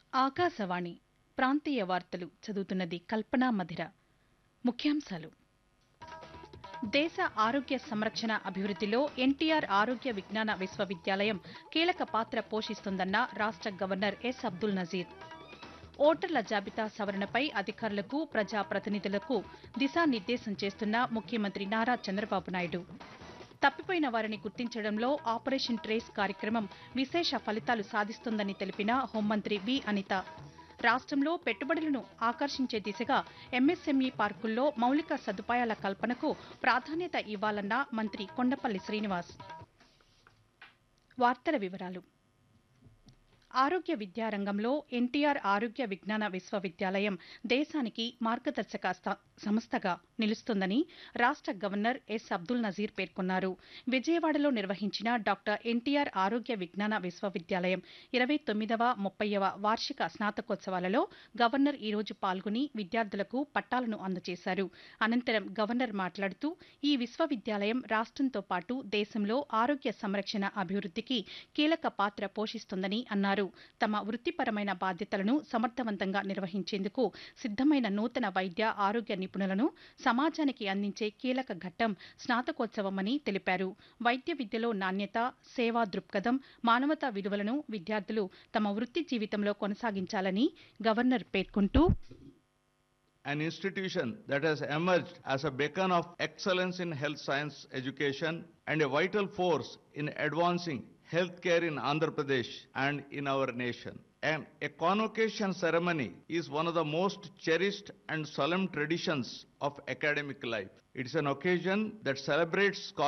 ఆకాశవాణి ప్రాంతీయ వార్తలు చదువుతున్నది కల్పనా మధిర ముఖ్యాంశాలు దేశ ఆరోగ్య సంరక్షణ అభివృద్దిలో ఎన్టీఆర్ ఆరోగ్య విజ్ఞాన విశ్వవిద్యాలయం కీలక పాత్ర పోషిస్తుందన్న రాష్ట గవర్నర్ ఎస్ అబ్దుల్ నజీర్ ఓటర్ల జాబితా సవరణపై అధికారులకు ప్రజాప్రతినిధులకు దిశానిర్దేశం చేస్తున్న ముఖ్యమంత్రి నారా చంద్రబాబు నాయుడు తప్పిపోయిన వారిని గుర్తించడంలో ఆపరేషన్ ట్రేస్ కార్యక్రమం విశేష ఫలితాలు సాధిస్తోందని తెలిపిన హోంమంత్రి వి అనిత రాష్ట్రంలో పెట్టుబడులను ఆకర్షించే దిశగా ఎంఎస్ఎంఈ పార్కుల్లో మౌలిక సదుపాయాల కల్పనకు ప్రాధాన్యత ఇవ్వాలన్న మంత్రి కొండపల్లి శ్రీనివాస్ వార్తల వివరాలు ఆరోగ్య విద్యారంగంలో ఎన్టీఆర్ ఆరోగ్య విజ్ఞాన విశ్వవిద్యాలయం దేశానికి మార్గదర్శక స్థ- సంస్థగా నిలుస్తుందని రాష్ట గవర్నర్ ఎస్ అబ్దుల్ నజీర్ పేర్కొన్నారు విజయవాడలో నిర్వహించిన డాక్టర్ ఎన్టీఆర్ ఆరోగ్య విజ్ఞాన విశ్వవిద్యాలయం ఇరవై తొమ్మిదవ ముప్పైవ వార్షిక స్నాతకోత్సవాలలో గవర్నర్ ఈ రోజు పాల్గొని విద్యార్థులకు పట్టాలను అందజేశారు అనంతరం గవర్నర్ మాట్లాడుతూ ఈ విశ్వవిద్యాలయం రాష్ట్రంతో పాటు దేశంలో ఆరోగ్య సంరక్షణ అభివృద్ధికి కీలక పాత్ర పోషిస్తుందని అన్నారు తమ వృత్తిపరమైన బాధ్యతలను సమర్థవంతంగా నిర్వహించేందుకు సిద్దమైన నూతన వైద్య ఆరోగ్య నిపుణులను సమాజానికి అందించే కీలక ఘట్టం స్నాతకోత్సవమని తెలిపారు వైద్య విద్యలో నాణ్యత సేవా దృక్పథం మానవతా విలువలను విద్యార్థులు తమ వృత్తి జీవితంలో కొనసాగించాలని గవర్నర్ పేర్కొంటూ an institution that has emerged as a beacon of excellence in health science education and a vital force in advancing healthcare in Andhra Pradesh and in our nation. And a convocation ceremony is one of the most cherished and solemn traditions of academic life. It is an occasion that celebrates